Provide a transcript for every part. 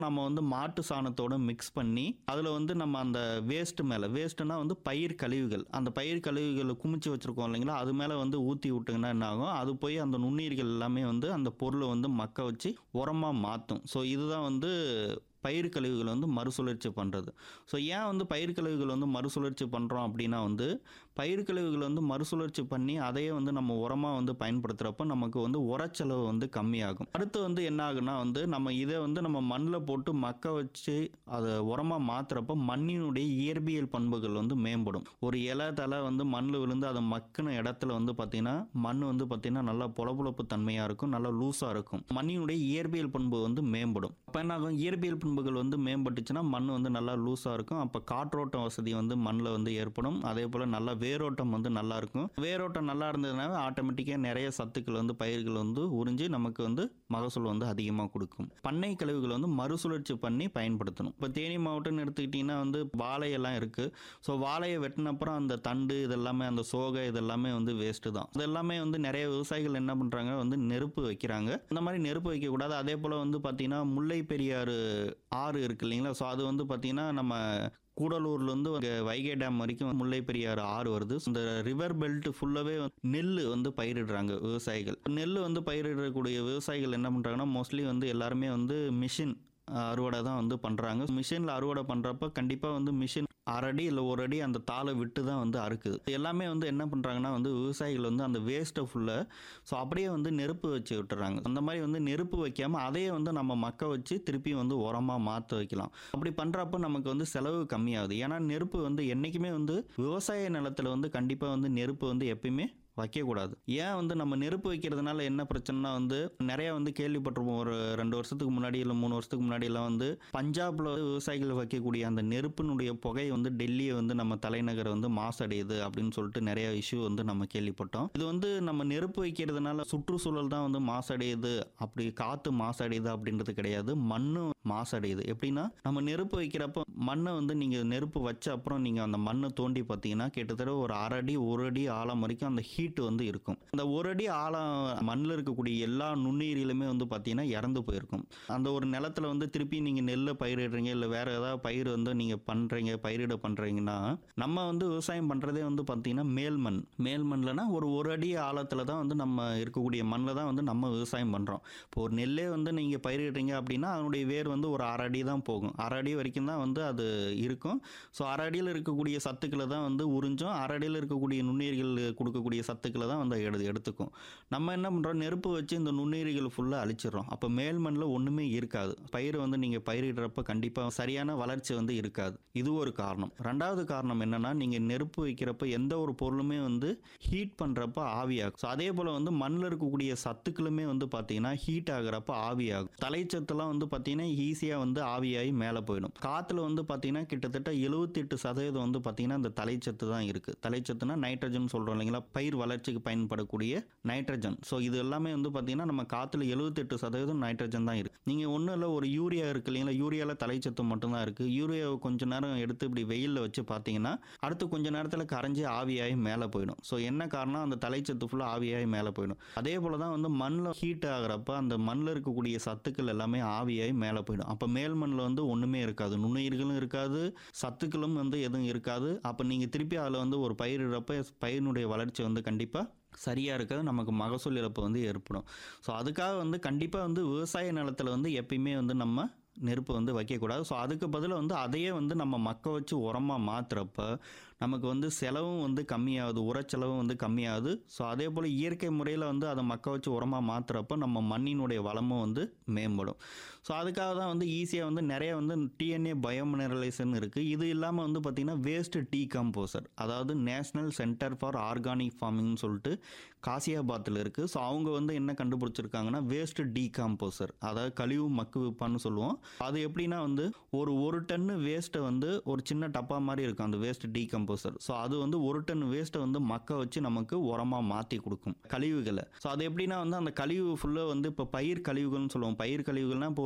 நம்ம வந்து மாட்டு சாணத்தோட மிக்ஸ் பண்ணி அதில் வந்து நம்ம அந்த வேஸ்ட் மேலே வேஸ்ட்டுனா வந்து பயிர் கழிவுகள் அந்த பயிர் கழிவுகளை குமிச்சு வச்சுருக்கோம் இல்லைங்களா அது மேலே வந்து ஊற்றி விட்டிங்கன்னா என்ன ஆகும் அது போய் அந்த நுண்ணுயிர்கள் எல்லாமே வந்து அந்த பொருளை வந்து மக்க வச்சு உரமாக மாற்றும் ஸோ இதுதான் வந்து பயிர் கழிவுகளை வந்து மறுசுழற்சி பண்ணுறது ஸோ ஏன் வந்து பயிர் கழிவுகள் வந்து மறுசுழற்சி பண்ணுறோம் அப்படின்னா வந்து பயிர் கழிவுகளை வந்து மறுசுழற்சி பண்ணி அதையே வந்து நம்ம உரமாக வந்து பயன்படுத்துகிறப்ப நமக்கு வந்து உரச்செலவு வந்து கம்மியாகும் அடுத்து வந்து என்ன ஆகுனா வந்து நம்ம இதை வந்து நம்ம மண்ணில் போட்டு மக்க வச்சு அதை உரமாக மாற்றுறப்ப மண்ணினுடைய இயற்பியல் பண்புகள் வந்து மேம்படும் ஒரு இலை தலை வந்து மண்ணில் விழுந்து அதை மக்கின இடத்துல வந்து பார்த்திங்கன்னா மண் வந்து பார்த்திங்கன்னா நல்லா பொலபொலப்பு தன்மையாக இருக்கும் நல்லா லூஸாக இருக்கும் மண்ணினுடைய இயற்பியல் பண்பு வந்து மேம்படும் அப்போ என்ன ஆகும் இயற்பியல் பண்புகள் வந்து மேம்பட்டுச்சுன்னா மண் வந்து நல்லா லூஸாக இருக்கும் அப்போ காற்றோட்டம் வசதி வந்து மண்ணில் வந்து ஏற்படும் அதே போல் நல்லா வேரோட்டம் வந்து நல்லா இருக்கும் வேரோட்டம் நல்லா இருந்ததுனால ஆட்டோமேட்டிக்காக நிறைய சத்துக்கள் வந்து பயிர்கள் வந்து உறிஞ்சி நமக்கு வந்து மகசூல் வந்து அதிகமாக கொடுக்கும் பண்ணை கழிவுகளை வந்து மறுசுழற்சி பண்ணி பயன்படுத்தணும் இப்போ தேனி மாவட்டம்னு எடுத்துக்கிட்டிங்கன்னா வந்து வாழையெல்லாம் இருக்குது ஸோ வாழையை வெட்டினப்புறம் அந்த தண்டு இதெல்லாமே அந்த சோகை இதெல்லாமே வந்து வேஸ்ட்டு தான் இதெல்லாமே வந்து நிறைய விவசாயிகள் என்ன பண்ணுறாங்க வந்து நெருப்பு வைக்கிறாங்க இந்த மாதிரி நெருப்பு வைக்கக்கூடாது அதே போல் வந்து பார்த்திங்கன்னா முல்லை பெரியாறு ஆறு இருக்கு இல்லைங்களா ஸோ அது வந்து பார்த்திங்கன்னா நம்ம கூடலூர்லேருந்து வைகை டேம் வரைக்கும் முல்லை பெரியாறு ஆறு வருது இந்த ரிவர் பெல்ட் ஃபுல்லாகவே நெல் வந்து பயிரிடுறாங்க விவசாயிகள் நெல் வந்து பயிரிடக்கூடிய விவசாயிகள் என்ன பண்ணுறாங்கன்னா மோஸ்ட்லி வந்து எல்லாருமே வந்து மிஷின் அறுவடை தான் வந்து பண்ணுறாங்க மிஷினில் அறுவடை பண்ணுறப்ப கண்டிப்பாக வந்து மிஷின் அரடி இல்லை ஒரு அடி அந்த தாளை விட்டு தான் வந்து அறுக்குது எல்லாமே வந்து என்ன பண்ணுறாங்கன்னா வந்து விவசாயிகள் வந்து அந்த வேஸ்ட்டை ஃபுல்லாக ஸோ அப்படியே வந்து நெருப்பு வச்சு விட்டுறாங்க அந்த மாதிரி வந்து நெருப்பு வைக்காமல் அதையே வந்து நம்ம மக்க வச்சு திருப்பி வந்து உரமாக மாற்ற வைக்கலாம் அப்படி பண்ணுறப்ப நமக்கு வந்து செலவு கம்மியாகுது ஏன்னா நெருப்பு வந்து என்றைக்குமே வந்து விவசாய நிலத்தில் வந்து கண்டிப்பாக வந்து நெருப்பு வந்து எப்பயுமே வைக்கக்கூடாது ஏன் வந்து நம்ம நெருப்பு வைக்கிறதுனால என்ன பிரச்சனைனா வந்து நிறைய வந்து கேள்விப்பட்டிருப்போம் ஒரு ரெண்டு வருஷத்துக்கு முன்னாடி இல்லை மூணு வருஷத்துக்கு முன்னாடி எல்லாம் வந்து பஞ்சாப்ல விவசாயிகள் வைக்கக்கூடிய அந்த நெருப்பினுடைய புகை வந்து டெல்லியை வந்து நம்ம தலைநகரை வந்து மாசடையுது அப்படின்னு சொல்லிட்டு நிறைய இஷ்யூ வந்து நம்ம கேள்விப்பட்டோம் இது வந்து நம்ம நெருப்பு வைக்கிறதுனால சுற்றுச்சூழல் தான் வந்து மாசடையுது அப்படி காத்து மாசடையுது அப்படின்றது கிடையாது மண்ணு மாசடையுது எப்படின்னா நம்ம நெருப்பு வைக்கிறப்ப மண்ணை வந்து நீங்க நெருப்பு வச்ச அப்புறம் நீங்க அந்த மண்ணை தோண்டி பார்த்தீங்கன்னா கிட்டத்தட்ட ஒரு அரை அடி ஒரு அடி ஆழம் வரைக்கும் அந்த ஹீட் வந்து இருக்கும் அந்த ஒரு அடி ஆழம் மண்ணில் இருக்கக்கூடிய எல்லா நுண்ணுயிரிலுமே வந்து பார்த்தீங்கன்னா இறந்து போயிருக்கும் அந்த ஒரு நிலத்துல வந்து திருப்பி நீங்கள் நெல்லை பயிரிடுறீங்க இல்லை வேற ஏதாவது பயிர் வந்து நீங்கள் பண்ணுறீங்க பயிரிட பண்ணுறீங்கன்னா நம்ம வந்து விவசாயம் பண்ணுறதே வந்து பார்த்தீங்கன்னா மேல் மண் மேல் மண்ணில்னா ஒரு ஒரு அடி ஆழத்தில் தான் வந்து நம்ம இருக்கக்கூடிய மண்ணில் தான் வந்து நம்ம விவசாயம் பண்ணுறோம் இப்போ ஒரு நெல்லே வந்து நீங்கள் பயிரிடுறீங்க அப்படின்னா அதனுடைய வேர் வந்து ஒரு அரை அடி தான் போகும் அரை அடி வரைக்கும் தான் வந்து அது இருக்கும் ஸோ அரை அடியில் இருக்கக்கூடிய சத்துக்களை தான் வந்து உறிஞ்சும் அரை அடியில் இருக்கக்கூடிய நுண்ணுயிர்கள் கொடுக்கக்கூடிய சத்துக்களை தான் வந்து எடு எடுத்துக்கும் நம்ம என்ன பண்ணுறோம் நெருப்பு வச்சு இந்த நுண்ணுயிரிகள் ஃபுல்லாக அழிச்சிடுறோம் அப்போ மேல் மண்ணில் ஒன்றுமே இருக்காது பயிர் வந்து நீங்கள் பயிரிடுறப்ப கண்டிப்பாக சரியான வளர்ச்சி வந்து இருக்காது இது ஒரு காரணம் ரெண்டாவது காரணம் என்னன்னா நீங்கள் நெருப்பு வைக்கிறப்ப எந்த ஒரு பொருளுமே வந்து ஹீட் பண்ணுறப்ப ஆவியாகும் ஸோ அதே போல் வந்து மண்ணில் இருக்கக்கூடிய சத்துக்களுமே வந்து பார்த்தீங்கன்னா ஹீட் ஆகுறப்ப ஆவியாகும் தலைச்சத்துலாம் வந்து பார்த்தீங்கன்னா ஈஸியாக வந்து ஆவியாகி மேலே போயிடும் காற்றுல வந்து பார்த்தீங்கன்னா கிட்டத்தட்ட எழுபத்தெட்டு சதவீதம் வந்து பார்த்தீங்கன்னா இந்த தலைச்சத்து தான் இருக்குது தலைச்சத்துனா நைட்ரஜன் சொல்கிறோம் இல்லைங்களா பயிர் வளர்ச்சிக்கு பயன்படக்கூடிய நைட்ரஜன் ஸோ இது எல்லாமே வந்து பார்த்தீங்கன்னா நம்ம காற்றுல எழுபத்தெட்டு சதவீதம் நைட்ரஜன் தான் இருக்குது நீங்கள் ஒன்றும் இல்லை ஒரு யூரியா இருக்குது இல்லைங்களா யூரியாவில் தலைச்சத்து மட்டும்தான் இருக்குது யூரியாவை கொஞ்ச நேரம் எடுத்து இப்படி வெயிலில் வச்சு பார்த்தீங்கன்னா அடுத்து கொஞ்ச நேரத்தில் கரைஞ்சி ஆவியாகி மேலே போயிடும் ஸோ என்ன காரணம் அந்த தலைச்சத்து ஃபுல்லாக ஆவியாகி மேலே போயிடும் அதே போல் தான் வந்து மண்ணில் ஹீட் ஆகிறப்ப அந்த மண்ணில் இருக்கக்கூடிய சத்துக்கள் எல்லாமே ஆவியாகி மேலே போயிடும் அப்போ மேல் மண்ணில் வந்து ஒன்றுமே இருக்காது நுண்ணுயிர்களும் இருக்காது சத்துக்களும் வந்து எதுவும் இருக்காது அப்போ நீங்கள் திருப்பி அதில் வந்து ஒரு பயிரிடுறப்ப பயிரினுடைய வளர்ச்சி வந்து கண்டிப்பாக சரியாக இருக்காது நமக்கு மகசூல் இழப்பு வந்து ஏற்படும் ஸோ அதுக்காக வந்து கண்டிப்பாக வந்து விவசாய நிலத்தில் வந்து எப்பயுமே வந்து நம்ம நெருப்பு வந்து வைக்கக்கூடாது ஸோ அதுக்கு பதிலாக வந்து அதையே வந்து நம்ம மக்க வச்சு உரமாக மாற்றுறப்ப நமக்கு வந்து செலவும் வந்து கம்மியாகுது உரச்செலவும் வந்து கம்மியாகுது ஸோ அதே போல் இயற்கை முறையில் வந்து அதை மக்க வச்சு உரமாக மாற்றுறப்ப நம்ம மண்ணினுடைய வளமும் வந்து மேம்படும் ஸோ அதுக்காக தான் வந்து ஈஸியாக வந்து நிறைய வந்து டிஎன்ஏ பயோமினரலைசேஷன் இருக்குது இது இல்லாமல் வந்து பார்த்திங்கன்னா வேஸ்ட் டீ கம்போசர் அதாவது நேஷ்னல் சென்டர் ஃபார் ஆர்கானிக் ஃபார்மிங்னு சொல்லிட்டு காசியாபாத்தில் இருக்குது ஸோ அவங்க வந்து என்ன கண்டுபிடிச்சிருக்காங்கன்னா வேஸ்ட் டீகாம்போசர் அதாவது கழிவு மக்கு விப்பான்னு சொல்லுவோம் அது எப்படின்னா வந்து ஒரு ஒரு டன்னு வேஸ்ட்டை வந்து ஒரு சின்ன டப்பா மாதிரி இருக்கும் அந்த வேஸ்ட் டீகம்போசர் ஸோ அது வந்து ஒரு டன் வேஸ்ட்டை வந்து மக்க வச்சு நமக்கு உரமாக மாற்றி கொடுக்கும் கழிவுகளை ஸோ அது எப்படின்னா வந்து அந்த கழிவு ஃபுல்லாக வந்து இப்போ பயிர் கழிவுகள்னு சொல்லுவோம் பயிர் கழிவுகள்னா இப்போ ஒரு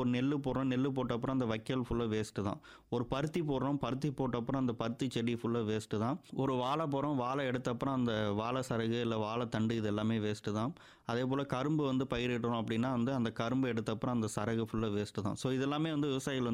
ஒரு நெல் போடுறோம் நெல் போட்ட அப்புறம் அந்த வைக்கல் ஃபுல்லாக வேஸ்ட்டு தான் ஒரு பருத்தி போடுறோம் பருத்தி போட்ட அப்புறம் அந்த பருத்தி செடி ஃபுல்லாக வேஸ்ட்டு தான் ஒரு வாழை போடுறோம் வாழை எடுத்த அப்புறம் அந்த வாழை சரகு இல்லை வாழைத்தண்டு இது எல்லாமே வேஸ்ட்டு தான் அதே போல் கரும்பு வந்து பயிரிடுறோம் அப்படின்னா வந்து அந்த கரும்பு எடுத்த அப்புறம் அந்த சரகு ஃபுல்லாக வேஸ்ட்டு தான் ஸோ இதெல்லாமே வந்து விவசாயிகள் வந்து